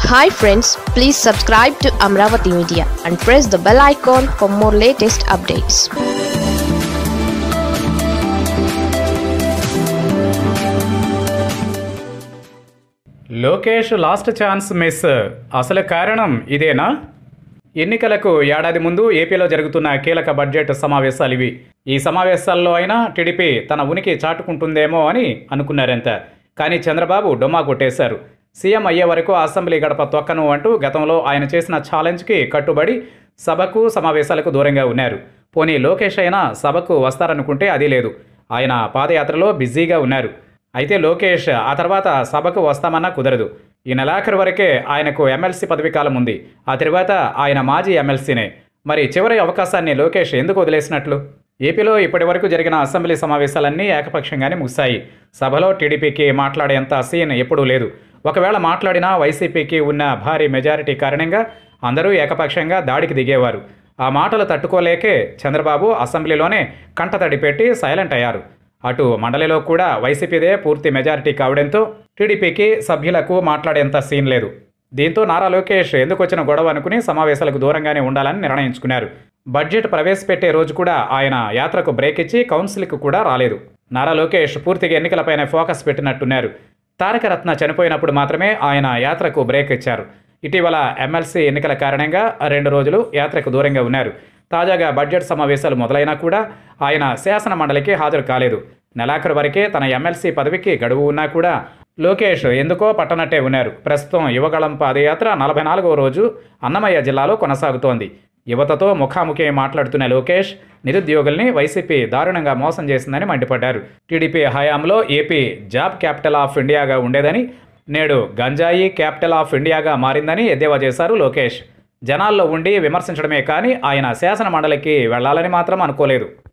hi friends please subscribe to Amaravati media and press the bell icon for more latest updates Lokesh last chance miss అసలు కారణం ఇదేనా ఎన్నికలకు ఏడాది ముందు ఏపీలో జరుగుతున్న కీలక బడ్జెట్ సమావేశాలు ఇవి ఈ సమావేశాల్లో అయినా టీడీపీ తన ఉనికి చాటుకుంటుందేమో అని అనుకున్నారంత కానీ చంద్రబాబు డొమ్మా కొట్టేశారు సీఎం అయ్యే వరకు అసెంబ్లీ గడప తొక్కను అంటూ గతంలో ఆయన చేసిన ఛాలెంజ్కి కట్టుబడి సభకు సమావేశాలకు దూరంగా ఉన్నారు పోనీ లోకేష్ అయినా సభకు వస్తారనుకుంటే అది లేదు ఆయన పాదయాత్రలో బిజీగా ఉన్నారు అయితే లోకేష్ ఆ తర్వాత సభకు వస్తామన్నా కుదరదు ఈ నెలాఖరు వరకే ఆయనకు ఎమ్మెల్సీ పదవి కాలం ఉంది ఆ తర్వాత ఆయన మాజీ ఎమ్మెల్సీనే మరి చివరి అవకాశాన్ని లోకేష్ ఎందుకు వదిలేసినట్లు ఏపీలో ఇప్పటి వరకు జరిగిన అసెంబ్లీ సమావేశాలన్నీ ఏకపక్షంగానే ముగిశాయి సభలో టీడీపీకి మాట్లాడేంత సీన్ ఎప్పుడూ లేదు ఒకవేళ మాట్లాడినా వైసీపీకి ఉన్న భారీ మెజారిటీ కారణంగా అందరూ ఏకపక్షంగా దాడికి దిగేవారు ఆ మాటలు తట్టుకోలేకే చంద్రబాబు అసెంబ్లీలోనే కంటతడి పెట్టి సైలెంట్ అయ్యారు అటు మండలిలో కూడా వైసీపీదే పూర్తి మెజారిటీ కావడంతో టీడీపీకి సభ్యులకు మాట్లాడేంత సీన్ లేదు దీంతో నారా లోకేష్ ఎందుకు వచ్చిన గొడవ అనుకుని సమావేశాలకు దూరంగానే ఉండాలని నిర్ణయించుకున్నారు బడ్జెట్ ప్రవేశపెట్టే రోజు కూడా ఆయన యాత్రకు బ్రేక్ ఇచ్చి కౌన్సిల్కి కూడా రాలేదు నారా లోకేష్ పూర్తిగా ఎన్నికలపైన ఫోకస్ పెట్టినట్టున్నారు తారకరత్న చనిపోయినప్పుడు మాత్రమే ఆయన యాత్రకు బ్రేక్ ఇచ్చారు ఇటీవల ఎమ్మెల్సీ ఎన్నికల కారణంగా రెండు రోజులు యాత్రకు దూరంగా ఉన్నారు తాజాగా బడ్జెట్ సమావేశాలు మొదలైనా కూడా ఆయన శాసన మండలికి హాజరు కాలేదు నెలాఖరు వరకే తన ఎమ్మెల్సీ పదవికి గడువు ఉన్నా కూడా లోకేష్ ఎందుకో పట్టనట్టే ఉన్నారు ప్రస్తుతం యువగళం పాదయాత్ర నలభై నాలుగవ రోజు అన్నమయ్య జిల్లాలో కొనసాగుతోంది యువతతో ముఖాముఖి మాట్లాడుతున్న లోకేష్ నిరుద్యోగుల్ని వైసీపీ దారుణంగా మోసం చేసిందని మండిపడ్డారు టీడీపీ హయాంలో ఏపీ జాబ్ క్యాపిటల్ ఆఫ్ ఇండియాగా ఉండేదని నేడు గంజాయి క్యాపిటల్ ఆఫ్ ఇండియాగా మారిందని ఎద్దేవా చేశారు లోకేష్ జనాల్లో ఉండి విమర్శించడమే కానీ ఆయన శాసన మండలికి వెళ్లాలని మాత్రం అనుకోలేదు